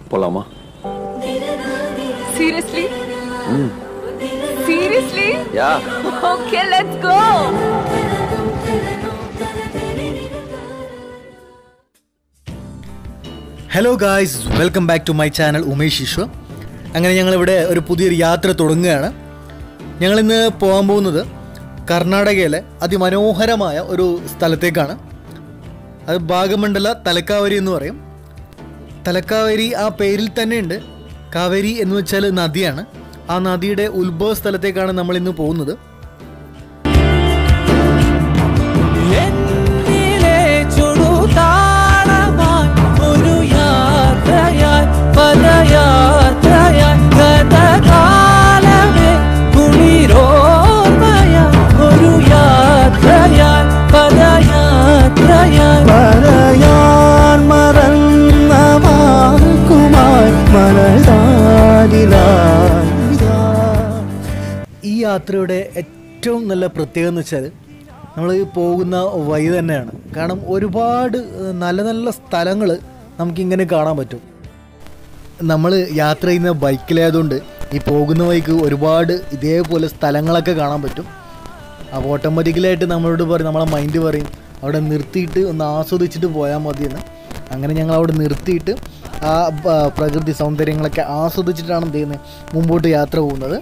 போலாமா Seriously? Seriously? Yeah Okay, let's go. Hello guys welcome back to my channel Umesh Vishwa അങ്ങനെ ഞങ്ങളിവിടെ ഒരു പുതിയൊരു യാത്ര തുടങ്ങുകയാണ് ഞങ്ങളിന്ന് പോകാൻ പോകുന്നത് കർണാടകയിലെ അതിമനോഹരമായ ഒരു സ്ഥലത്തേക്കാണ് അത് ഭാഗമണ്ഡല തലക്കാവരി എന്ന് പറയും തലക്കാവേരി ആ പേരിൽ തന്നെയുണ്ട് കാവേരി എന്ന് വെച്ചാൽ നദിയാണ് ആ നദിയുടെ ഉത്ഭവ സ്ഥലത്തേക്കാണ് നമ്മൾ ഇന്ന് പോകുന്നത് എന്നിലെ ചുടുതാളമായി ഒരു യാത്രയായി പദയാത്രയായി ഗതകാലമേ കുളിരോർമയായി ഒരു യാത്രയായി പദയാത്രയായി പറയാൻ മറന്ന വാക്കുമായി മനസാരിലായി ഈ യാത്രയുടെ ഏറ്റവും നല്ല പ്രത്യേകത എന്ന് വെച്ചാൽ നമ്മൾ പോകുന്ന വഴി തന്നെയാണ് കാരണം ഒരുപാട് ഏഹ്, നല്ല നല്ല സ്ഥലങ്ങൾ നമുക്കിങ്ങനെ കാണാൻ പറ്റും നമ്മൾ യാത്ര ചെയ്യുന്ന ബൈക്കിലായതുകൊണ്ട് ഈ പോകുന്ന വഴിക്ക് ഒരുപാട് ഇതേപോലെ സ്ഥലങ്ങളൊക്കെ കാണാൻ പറ്റും അപ്പോൾ ഓട്ടോമാറ്റിക്കലായിട്ട് നമ്മളോട് പറയും നമ്മളെ മൈൻഡ് പറയും അവിടെ നിർത്തിയിട്ട് ഒന്ന് ആസ്വദിച്ചിട്ട് പോയാൽ മതിയെന്ന് അങ്ങനെ ഞങ്ങൾ അവിടെ നിർത്തിയിട്ട് ആ ബ- പ്രകൃതി സൗന്ദര്യങ്ങളൊക്കെ ആസ്വദിച്ചിട്ടാണ് എന്ത് ചെയ്യുന്നത് മുമ്പോട്ട് യാത്ര പോകുന്നത്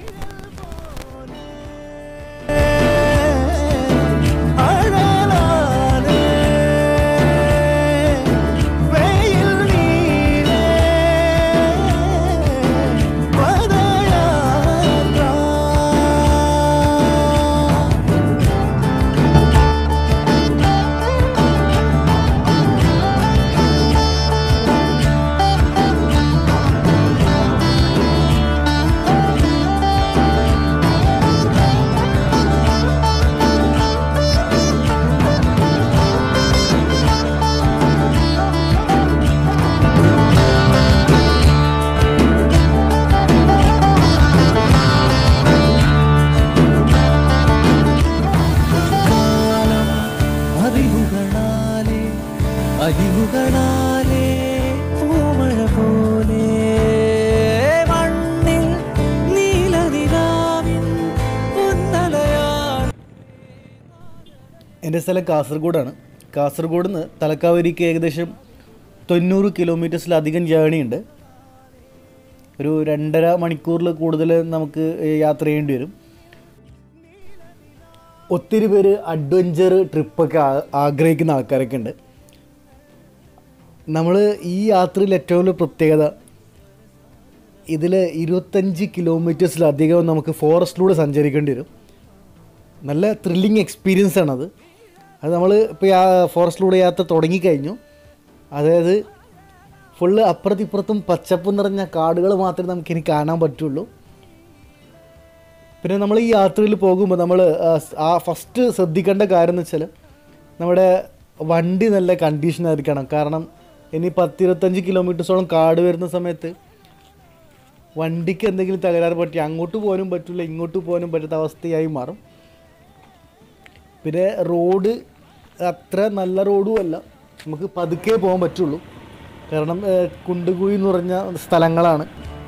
അറിവുകളാലേ അരിവുകളാലേ പൂമഴ പോലെ മണ്ണിൽ നീലനിലാവിൻ പൊന്നലയാൽ എൻ്റെ സ്ഥലം കാസർഗോഡാണ് കാസർഗോഡ് നിന്ന് തലക്കാവരിക്ക് ഏകദേശം തൊണ്ണൂറ് കിലോമീറ്റേഴ്സിലധികം ജേണി ഉണ്ട് ഒരു രണ്ടര മണിക്കൂറിൽ കൂടുതൽ നമുക്ക് യാത്ര ചെയ്യേണ്ടി വരും ഒത്തിരി പേര് അഡ്വഞ്ചർ ട്രിപ്പൊക്കെ ആ- ആഗ്രഹിക്കുന്ന ആൾക്കാരൊക്കെ ഉണ്ട് നമ്മൾ ഈ യാത്രയിൽ ഏറ്റവും വലിയ പ്രത്യേകത ഇതിൽ ഇരുപത്തഞ്ച് കിലോമീറ്റേഴ്സിലധികം നമുക്ക് ഫോറസ്റ്റിലൂടെ സഞ്ചരിക്കേണ്ടി വരും നല്ല ത്രില്ലിങ് എക്സ്പീരിയൻസ് ആണത് അത് നമ്മൾ ഇപ്പോൾ ഫോറസ്റ്റിലൂടെ യാത്ര തുടങ്ങിക്കഴിഞ്ഞു അതായത് ഫുള്ള് അപ്പുറത്തും ഇപ്പുറത്തും പച്ചപ്പ് നിറഞ്ഞ കാടുകൾ മാത്രമേ നമുക്കിനി കാണാൻ പറ്റുള്ളൂ പിന്നെ നമ്മൾ ഈ യാത്രയിൽ പോകുമ്പോൾ നമ്മൾ ആ ഫസ്റ്റ് ശ്രദ്ധിക്കേണ്ട കാര്യം എന്ന് വെച്ചാൽ നമ്മുടെ വണ്ടി നല്ല കണ്ടീഷനായിരിക്കണം കാരണം ഇനി പത്തിരുപത്തഞ്ച് കിലോമീറ്റേഴ്സോളം കാട് വരുന്ന സമയത്ത് വണ്ടിക്ക് എന്തെങ്കിലും തകരാറ് പറ്റി അങ്ങോട്ട് പോകാനും പറ്റില്ല ഇങ്ങോട്ട് പോകാനും പറ്റാത്ത അവസ്ഥയായി മാറും പിന്നെ റോഡ് അത്ര നല്ല റോഡും അല്ല നമുക്ക് പതുക്കെ പോകാൻ പറ്റുള്ളൂ കാരണം ഏഹ്, കുണ്ടുകുഴി എന്ന് പറഞ്ഞ സ്ഥലങ്ങളാണ്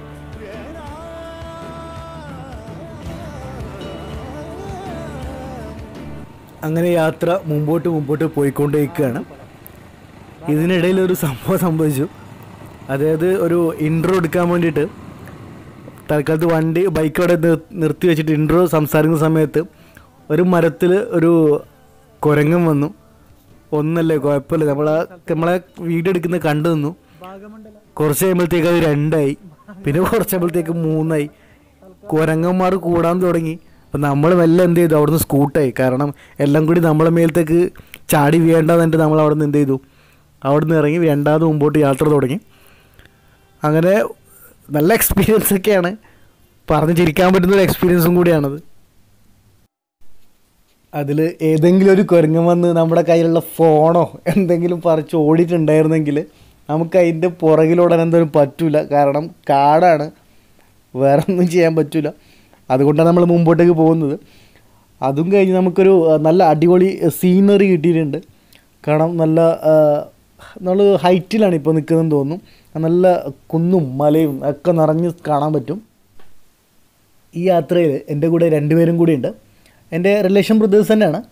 അങ്ങനെ യാത്ര മുമ്പോട്ട് മുമ്പോട്ട് പോയിക്കൊണ്ടേയിരിക്കുകയാണ് ഇതിനിടയിൽ ഒരു സംഭവം സംഭവിച്ചു അതായത് ഒരു ഇൻട്രോ എടുക്കാൻ വേണ്ടിയിട്ട് തൽക്കാലത്ത് വണ്ടി ബൈക്ക് അവിടെ നിർ- നിർത്തി വെച്ചിട്ട് ഇൻട്രോ സംസാരിക്കുന്ന സമയത്ത് ഒരു മരത്തിൽ ഒരു കുരങ്ങൻ വന്നു ഒന്നല്ലേ കുഴപ്പമില്ല നമ്മളെ നമ്മളെ വീഡിയോ എടുക്കുന്ന കണ്ടു നിന്നു കുറച്ച് കഴിയുമ്പോഴത്തേക്ക് അത് രണ്ടായി പിന്നെ കുറച്ച് കഴിയുമ്പോഴത്തേക്ക് മൂന്നായി കുരങ്ങന്മാർ കൂടാൻ തുടങ്ങി അപ്പം നമ്മൾ മെല്ലെ എന്ത് ചെയ്തു അവിടുന്ന് സ്കൂട്ടായി കാരണം എല്ലാം കൂടി നമ്മളെ മേലത്തേക്ക് ചാടി വീഴേണ്ടതെന്നിട്ട് നമ്മൾ അവിടെ നിന്ന് എന്ത് ചെയ്തു അവിടെ നിന്ന് ഇറങ്ങി രണ്ടാമത് മുമ്പോട്ട് യാത്ര തുടങ്ങി അങ്ങനെ നല്ല എക്സ്പീരിയൻസ് ഒക്കെയാണ് പറഞ്ഞ് ചിരിക്കാൻ പറ്റുന്ന ഒരു എക്സ്പീരിയൻസും കൂടിയാണത് അതിൽ ഏതെങ്കിലും ഒരു കുരങ്ങൻ വന്ന് നമ്മുടെ കയ്യിലുള്ള ഫോണോ എന്തെങ്കിലും പറിച്ച് ഓടിയിട്ടുണ്ടായിരുന്നെങ്കിൽ നമുക്ക് അതിൻ്റെ പുറകിലോടാൻ എന്തെങ്കിലും പറ്റൂല കാരണം കാടാണ് വേറെ ഒന്നും ചെയ്യാൻ പറ്റൂല അതുകൊണ്ടാണ് നമ്മൾ മുമ്പോട്ടേക്ക് പോകുന്നത് അതും കഴിഞ്ഞ് നമുക്കൊരു ആ, നല്ല അടിപൊളി സീനറി കിട്ടിയിട്ടുണ്ട് കാരണം നല്ല നമ്മൾ ഹൈറ്റിലാണ് ഇപ്പോൾ നിൽക്കുന്നതെന്ന് തോന്നുന്നു നല്ല കുന്നും മലയും ഒക്കെ നിറഞ്ഞ് കാണാൻ പറ്റും ഈ യാത്രയിൽ എൻ്റെ കൂടെ രണ്ടുപേരും കൂടിയുണ്ട് എൻ്റെ റിലേഷൻ ബ്രദേഴ്സ് തന്നെയാണ്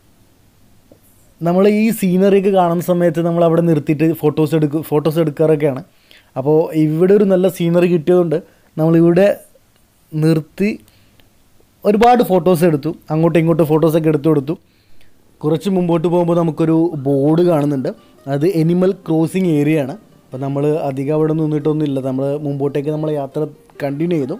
നമ്മൾ ഈ സീനറിയൊക്കെ കാണുന്ന സമയത്ത് നമ്മൾ അവിടെ നിർത്തിയിട്ട് ഫോട്ടോസ് എടുക്കും ഫോട്ടോസ് എടുക്കാറൊക്കെയാണ് അപ്പോൾ ഇവിടെ ഒരു നല്ല സീനറി കിട്ടിയതുകൊണ്ട് നമ്മളിവിടെ നിർത്തി ഒരുപാട് ഫോട്ടോസ് എടുത്തു അങ്ങോട്ടും ഇങ്ങോട്ടും ഫോട്ടോസൊക്കെ എടുത്തു കൊടുത്തു കുറച്ച് മുമ്പോട്ട് പോകുമ്പോൾ നമുക്കൊരു ബോർഡ് കാണുന്നുണ്ട് അത് എനിമൽ ക്രോസിങ് ഏരിയ ആണ് അപ്പോൾ നമ്മൾ അധികം അവിടെ നിന്നിട്ടൊന്നുമില്ല നമ്മൾ മുമ്പോട്ടേക്ക് നമ്മൾ യാത്ര കണ്ടിന്യൂ ചെയ്തു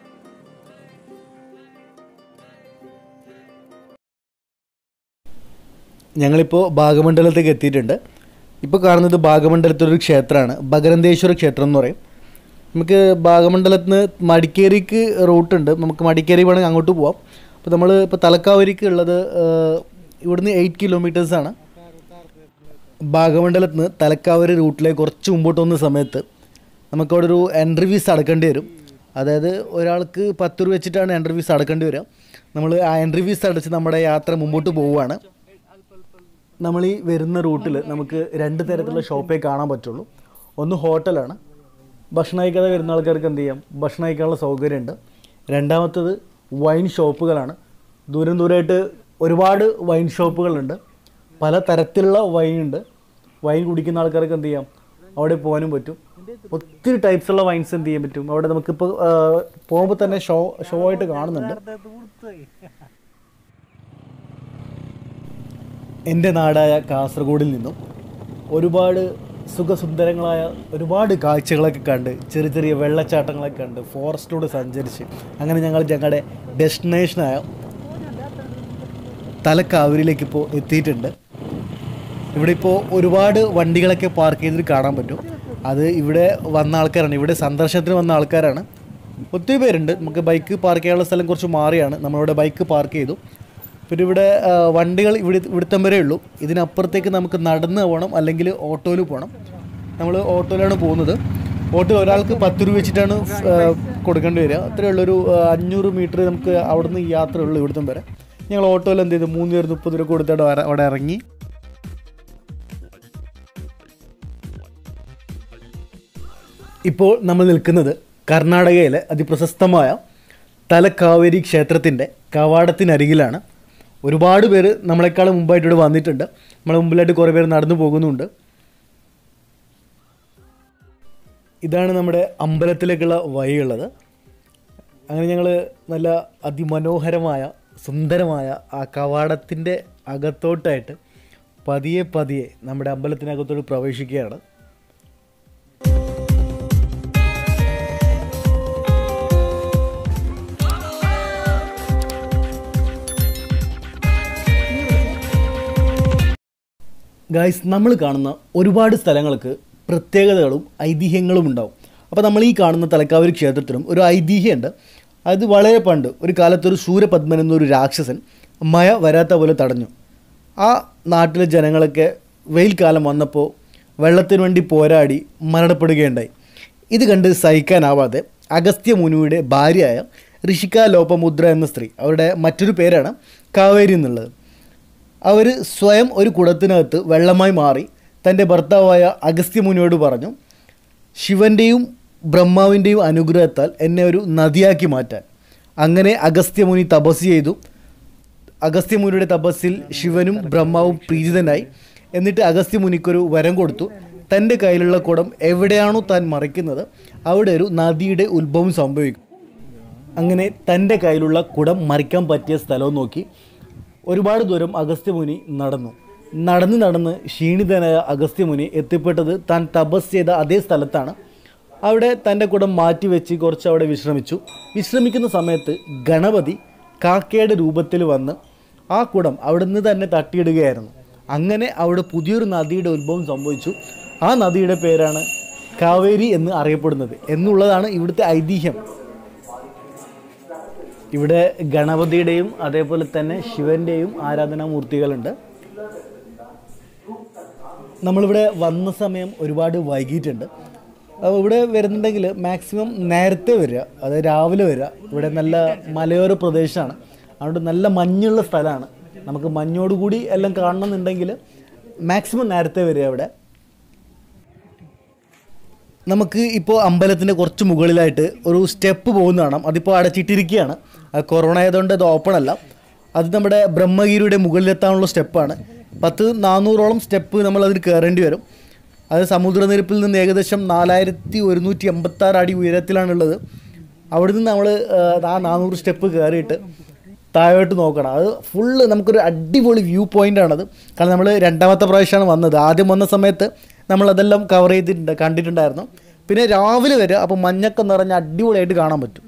ഞങ്ങളിപ്പോൾ ഭാഗമണ്ഡലത്തേക്ക് എത്തിയിട്ടുണ്ട് ഇപ്പോൾ കാണുന്നത് ഭാഗമണ്ഡലത്തിലൊരു ക്ഷേത്രമാണ് ഭഗരന്തേശ്വര ക്ഷേത്രം എന്ന് പറയും നമുക്ക് ഭാഗമണ്ഡലത്തിൽ നിന്ന് മടിക്കേരിക്ക് റൂട്ടുണ്ട് നമുക്ക് മടിക്കേരി വേണമെങ്കിൽ അങ്ങോട്ട് പോവാം അപ്പോൾ നമ്മൾ ഇപ്പോൾ തലക്കാവരിക്ക് ഉള്ളത് ഏഹ്, ഇവിടുന്ന് എയ്റ്റ് കിലോമീറ്റേഴ്സാണ് ഭാഗമണ്ഡലത്തിൽ നിന്ന് തലക്കാവരി റൂട്ടിലേക്ക് കുറച്ച് മുമ്പോട്ട് വന്ന സമയത്ത് നമുക്കവിടെ ഒരു എൻട്രി ഫീസ് അടക്കേണ്ടി വരും അതായത് ഒരാൾക്ക് പത്ത് രൂപ വെച്ചിട്ടാണ് എൻട്രി ഫീസ് അടക്കേണ്ടി വരിക നമ്മൾ ആ എൻട്രി ഫീസ് അടച്ച് നമ്മുടെ യാത്ര മുമ്പോട്ട് പോവുകയാണ് നമ്മൾ ഈ വരുന്ന റൂട്ടിൽ നമുക്ക് രണ്ട് തരത്തിലുള്ള ഷോപ്പേ കാണാൻ പറ്റുള്ളൂ ഒന്ന് ഹോട്ടലാണ് ഭക്ഷണം കഴിക്കാതെ വരുന്ന ആൾക്കാർക്ക് എന്ത് ചെയ്യാം ഭക്ഷണം കഴിക്കാനുള്ള സൗകര്യമുണ്ട് രണ്ടാമത്തത് വൈൻ ഷോപ്പുകളാണ് ദൂരം ദൂരമായിട്ട് ഒരുപാട് വൈൻ ഷോപ്പുകളുണ്ട് പല തരത്തിലുള്ള വൈൻ ഉണ്ട് വൈൻ കുടിക്കുന്ന ആൾക്കാർക്ക് എന്ത് ചെയ്യാം അവിടെ പോകാനും പറ്റും ഒത്തിരി ടൈപ്സ് ഉള്ള വൈൻസ് എന്ത് ചെയ്യാൻ പറ്റും അവിടെ നമുക്കിപ്പോൾ പോകുമ്പോൾ തന്നെ ഷോ ഷോ ആയിട്ട് കാണുന്നുണ്ട് എൻ്റെ നാടായ കാസർഗോഡിൽ നിന്നും ഒരുപാട് സുഖസുന്ദരങ്ങളായ ഒരുപാട് കാഴ്ചകളൊക്കെ കണ്ട് ചെറിയ ചെറിയ വെള്ളച്ചാട്ടങ്ങളൊക്കെ കണ്ട് ഫോറസ്റ്റിലൂടെ സഞ്ചരിച്ച് അങ്ങനെ ഞങ്ങൾ ഞങ്ങളുടെ ഡെസ്റ്റിനേഷനായ തലക്കാവൂരിലേക്ക് ഇപ്പോൾ എത്തിയിട്ടുണ്ട് ഇവിടെ ഇപ്പോൾ ഒരുപാട് വണ്ടികളൊക്കെ പാർക്ക് ചെയ്തിട്ട് കാണാൻ പറ്റും അത് ഇവിടെ വന്ന ആൾക്കാരാണ് ഇവിടെ സന്ദർശനത്തിന് വന്ന ആൾക്കാരാണ് ഒത്തിരി പേരുണ്ട് നമുക്ക് ബൈക്ക് പാർക്ക് ചെയ്യാനുള്ള സ്ഥലം കുറച്ച് മാറിയാണ് നമ്മളിവിടെ ബൈക്ക് പാർക്ക് ചെയ്തു പിന്നെ ഇവിടെ ആ, വണ്ടികൾ ഇവിടെ ഇവിടുത്തെ വരെ ഉള്ളൂ ഇതിനപ്പുറത്തേക്ക് നമുക്ക് നടന്ന് പോകണം അല്ലെങ്കിൽ ഓട്ടോയിൽ പോകണം നമ്മൾ ഓട്ടോയിലാണ് പോകുന്നത് ഓട്ടോ ഒരാൾക്ക് പത്ത് രൂപ വെച്ചിട്ടാണ് ആ, കൊടുക്കേണ്ടി വരിക അത്രയേ ഉള്ളൊരു ആ, അഞ്ഞൂറ് മീറ്റർ നമുക്ക് അവിടുന്ന് യാത്ര ഉള്ളൂ ഇവിടുത്തെ വരെ ഞങ്ങൾ ഓട്ടോയിൽ എന്ത് ചെയ്തു മൂന്ന് പേര് മുപ്പത് രൂപ കൊടുത്തിട്ട് അവിടെ- അവിടെ ഇറങ്ങി ഇപ്പോൾ നമ്മൾ നിൽക്കുന്നത് കർണാടകയിലെ അതിപ്രശസ്തമായ തലക്കാവേരി ക്ഷേത്രത്തിൻ്റെ കവാടത്തിനരികിലാണ് ഒരുപാട് പേര് നമ്മളെക്കാൾ മുമ്പായിട്ട് ഇവിടെ വന്നിട്ടുണ്ട് നമ്മളെ മുമ്പിലായിട്ട് കുറേ പേര് നടന്നു പോകുന്നുണ്ട് ഇതാണ് നമ്മുടെ അമ്പലത്തിലേക്കുള്ള വഴിയുള്ളത് അങ്ങനെ ഞങ്ങൾ നല്ല അതിമനോഹരമായ സുന്ദരമായ ആ കവാടത്തിൻ്റെ അകത്തോട്ടായിട്ട് പതിയെ പതിയെ നമ്മുടെ അമ്പലത്തിനകത്തോട്ട് പ്രവേശിക്കുകയാണ് ഗായ്സ് നമ്മൾ കാണുന്ന ഒരുപാട് സ്ഥലങ്ങൾക്ക് പ്രത്യേകതകളും ഐതിഹ്യങ്ങളും ഉണ്ടാവും അപ്പോൾ നമ്മൾ ഈ കാണുന്ന തലക്കാവൂർ ക്ഷേത്രത്തിലും ഒരു ഐതിഹ്യമുണ്ട് അത് വളരെ പണ്ട് ഒരു കാലത്തൊരു സൂര്യപത്മൻ എന്നൊരു രാക്ഷസൻ മഴ വരാത്ത പോലെ തടഞ്ഞു ആ നാട്ടിലെ ജനങ്ങളൊക്കെ വെയിൽ കാലം വന്നപ്പോൾ വെള്ളത്തിന് വേണ്ടി പോരാടി മരണപ്പെടുകയുണ്ടായി ഇത് കണ്ട് സഹിക്കാനാവാതെ അഗസ്ത്യ മുനിയുടെ ഭാര്യയായ ഋഷിക ലോപമുദ്ര എന്ന സ്ത്രീ അവരുടെ മറ്റൊരു പേരാണ് കാവേരി എന്നുള്ളത് അവർ സ്വയം ഒരു കുടത്തിനകത്ത് വെള്ളമായി മാറി തൻ്റെ ഭർത്താവായ അഗസ്ത്യമുനിയോട് പറഞ്ഞു ശിവൻ്റെയും ബ്രഹ്മാവിൻ്റെയും അനുഗ്രഹത്താൽ എന്നെ ഒരു നദിയാക്കി മാറ്റാൻ അങ്ങനെ അഗസ്ത്യമുനി തപസ് ചെയ്തു അഗസ്ത്യമുനിയുടെ തപസ്സിൽ ശിവനും ബ്രഹ്മാവും പ്രീതിതനായി എന്നിട്ട് അഗസ്ത്യമുനിക്കൊരു വരം കൊടുത്തു തൻ്റെ കയ്യിലുള്ള കുടം എവിടെയാണോ താൻ മറിക്കുന്നത് അവിടെ ഒരു നദിയുടെ ഉത്ഭവം സംഭവിക്കും അങ്ങനെ തൻ്റെ കയ്യിലുള്ള കുടം മറിക്കാൻ പറ്റിയ സ്ഥലവും നോക്കി ഒരുപാട് ദൂരം അഗസ്ത്യമുനി നടന്നു നടന്ന് നടന്ന് ക്ഷീണിതനായ അഗസ്ത്യമുനി എത്തിപ്പെട്ടത് താൻ തപസ് ചെയ്ത അതേ സ്ഥലത്താണ് അവിടെ തൻ്റെ കുടം മാറ്റി വെച്ച് കുറച്ച് അവിടെ വിശ്രമിച്ചു വിശ്രമിക്കുന്ന സമയത്ത് ഗണപതി കാക്കയുടെ രൂപത്തിൽ വന്ന് ആ കുടം അവിടുന്ന് തന്നെ തട്ടിയിടുകയായിരുന്നു അങ്ങനെ അവിടെ പുതിയൊരു നദിയുടെ ഉത്ഭവം സംഭവിച്ചു ആ നദിയുടെ പേരാണ് കാവേരി എന്ന് അറിയപ്പെടുന്നത് എന്നുള്ളതാണ് ഇവിടുത്തെ ഐതിഹ്യം ഇവിടെ ഗണപതിയുടെയും അതേപോലെ തന്നെ ശിവന്റെയും ആരാധനാമൂർത്തികളുണ്ട് നമ്മളിവിടെ വന്ന സമയം ഒരുപാട് വൈകിട്ടുണ്ട് അപ്പോൾ ഇവിടെ വരുന്നുണ്ടെങ്കിൽ മാക്സിമം നേരത്തെ വരിക അതായത് രാവിലെ വരിക ഇവിടെ നല്ല മലയോര പ്രദേശമാണ് അതുകൊണ്ട് നല്ല മഞ്ഞുള്ള സ്ഥലമാണ് നമുക്ക് മഞ്ഞോടുകൂടി എല്ലാം കാണണമെന്നുണ്ടെങ്കിൽ മാക്സിമം നേരത്തെ വരിക ഇവിടെ നമുക്ക് ഇപ്പോൾ അമ്പലത്തിൻ്റെ കുറച്ച് മുകളിലായിട്ട് ഒരു സ്റ്റെപ്പ് പോകുന്ന കാണാം അതിപ്പോൾ അടച്ചിട്ടിരിക്കുകയാണ് അത് കൊറോണ ആയതുകൊണ്ട് അത് ഓപ്പൺ അല്ല അത് നമ്മുടെ ബ്രഹ്മഗിരിയുടെ മുകളിലെത്താനുള്ള സ്റ്റെപ്പാണ് പത്ത് നാനൂറോളം സ്റ്റെപ്പ് നമ്മൾ അതിൽ കയറേണ്ടി വരും അത് സമുദ്രനിരപ്പിൽ നിന്ന് ഏകദേശം നാലായിരത്തി ഒരുന്നൂറ്റി എൺപത്താറ് അടി ഉയരത്തിലാണുള്ളത് അവിടെ നിന്ന് നമ്മൾ ആ നാനൂറ് സ്റ്റെപ്പ് കയറിയിട്ട് താഴോട്ട് നോക്കണം അത് ഫുള്ള് നമുക്കൊരു അടിപൊളി വ്യൂ പോയിൻ്റ് ആണത് കാരണം നമ്മൾ രണ്ടാമത്തെ പ്രാവശ്യമാണ് വന്നത് ആദ്യം വന്ന സമയത്ത് നമ്മളതെല്ലാം കവർ ചെയ്തിട്ടുണ്ട് കണ്ടിട്ടുണ്ടായിരുന്നു പിന്നെ രാവിലെ വരെ അപ്പോൾ മഞ്ഞൊക്കെ നിറഞ്ഞ അടിപൊളിയായിട്ട് കാണാൻ പറ്റും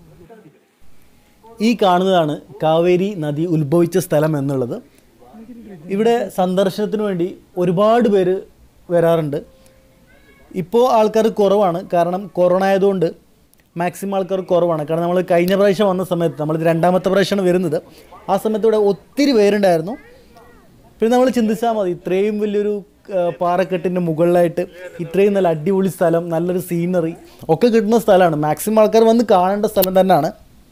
ഈ കാണുന്നതാണ് കാവേരി നദി ഉത്ഭവിച്ച സ്ഥലം എന്നുള്ളത് ഇവിടെ സന്ദർശനത്തിന് വേണ്ടി ഒരുപാട് പേര് വരാറുണ്ട് ഇപ്പോൾ ആൾക്കാർ കുറവാണ് കാരണം കൊറോണ ആയതുകൊണ്ട് മാക്സിമം ആൾക്കാർ കുറവാണ് കാരണം നമ്മൾ കഴിഞ്ഞ പ്രാവശ്യം വന്ന സമയത്ത് നമ്മൾ രണ്ടാമത്തെ പ്രാവശ്യമാണ് വരുന്നത് ആ സമയത്ത് ഇവിടെ ഒത്തിരി പേരുണ്ടായിരുന്നു പിന്നെ നമ്മൾ ചിന്തിച്ചാൽ മതി ഇത്രയും വലിയൊരു ആ, പാറക്കെട്ടിൻ്റെ മുകളിലായിട്ട് ഇത്രയും നല്ല അടിപൊളി സ്ഥലം നല്ലൊരു സീനറി ഒക്കെ കിട്ടുന്ന സ്ഥലമാണ് മാക്സിമം ആൾക്കാർ വന്ന് കാണേണ്ട സ്ഥലം തന്നെയാണ്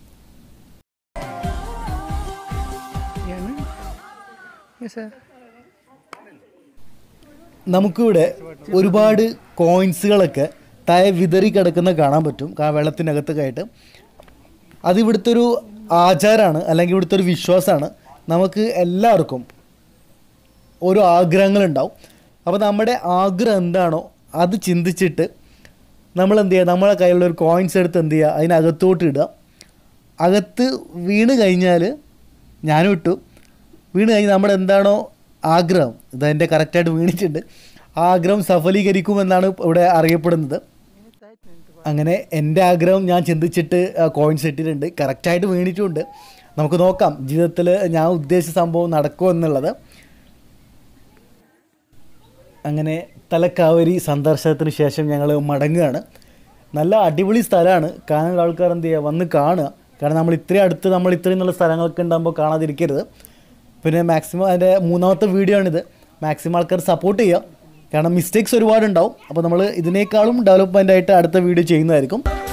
നമുക്കിവിടെ ഒരുപാട് കോയിൻസുകളൊക്കെ താഴെ വിതറി കിടക്കുന്ന കാണാൻ പറ്റും ആ വെള്ളത്തിനകത്തൊക്കെ ആയിട്ട് അത് ഇവിടുത്തെ ഒരു ആചാരമാണ് അല്ലെങ്കിൽ ഇവിടുത്തെ ഒരു വിശ്വാസമാണ് നമുക്ക് എല്ലാവർക്കും ഓരോ ആഗ്രഹങ്ങളുണ്ടാവും അപ്പോൾ നമ്മുടെ ആഗ്രഹം എന്താണോ അത് ചിന്തിച്ചിട്ട് നമ്മൾ എന്ത് ചെയ്യുക നമ്മളെ കയ്യിലുള്ള ഒരു കോയിൻസ് എടുത്ത് എന്ത് ചെയ്യുക അതിനകത്തോട്ട് ഇടുക അകത്ത് വീണ് കഴിഞ്ഞാൽ ഞാനും ഇട്ടു വീണ് കഴിഞ്ഞ് നമ്മുടെ എന്താണോ ആഗ്രഹം ഇതെൻ്റെ കറക്റ്റായിട്ട് വീണിട്ടുണ്ട് ആ ആഗ്രഹം സഫലീകരിക്കുമെന്നാണ് ഇവിടെ അറിയപ്പെടുന്നത് അങ്ങനെ എൻ്റെ ആഗ്രഹം ഞാൻ ചിന്തിച്ചിട്ട് കോയിൻസ് ഇട്ടിട്ടുണ്ട് കറക്റ്റായിട്ട് വീണിട്ടുമുണ്ട് നമുക്ക് നോക്കാം ജീവിതത്തിൽ ഞാൻ ഉദ്ദേശിച്ച സംഭവം നടക്കുമോ എന്നുള്ളത് അങ്ങനെ തലക്കാവരി സന്ദർശനത്തിന് ശേഷം ഞങ്ങൾ മടങ്ങുകയാണ് നല്ല അടിപൊളി സ്ഥലമാണ് കാണാനുള്ള ആൾക്കാർ എന്ത് ചെയ്യുക വന്ന് കാണുക കാരണം നമ്മൾ ഇത്രയും അടുത്ത് നമ്മൾ ഇത്രയും നല്ല സ്ഥലങ്ങളൊക്കെ ഉണ്ടാകുമ്പോൾ കാണാതിരിക്കരുത് പിന്നെ മാക്സിമം അതിൻ്റെ മൂന്നാമത്തെ വീഡിയോ ആണിത് മാക്സിമം ആൾക്കാർ സപ്പോർട്ട് ചെയ്യുക കാരണം മിസ്റ്റേക്സ് ഒരുപാടുണ്ടാവും അപ്പോൾ നമ്മൾ ഇതിനേക്കാളും ഡെവലപ്മെൻ്റ് ആയിട്ട് അടുത്ത വീഡിയോ ചെയ്യുന്നതായിരിക്കും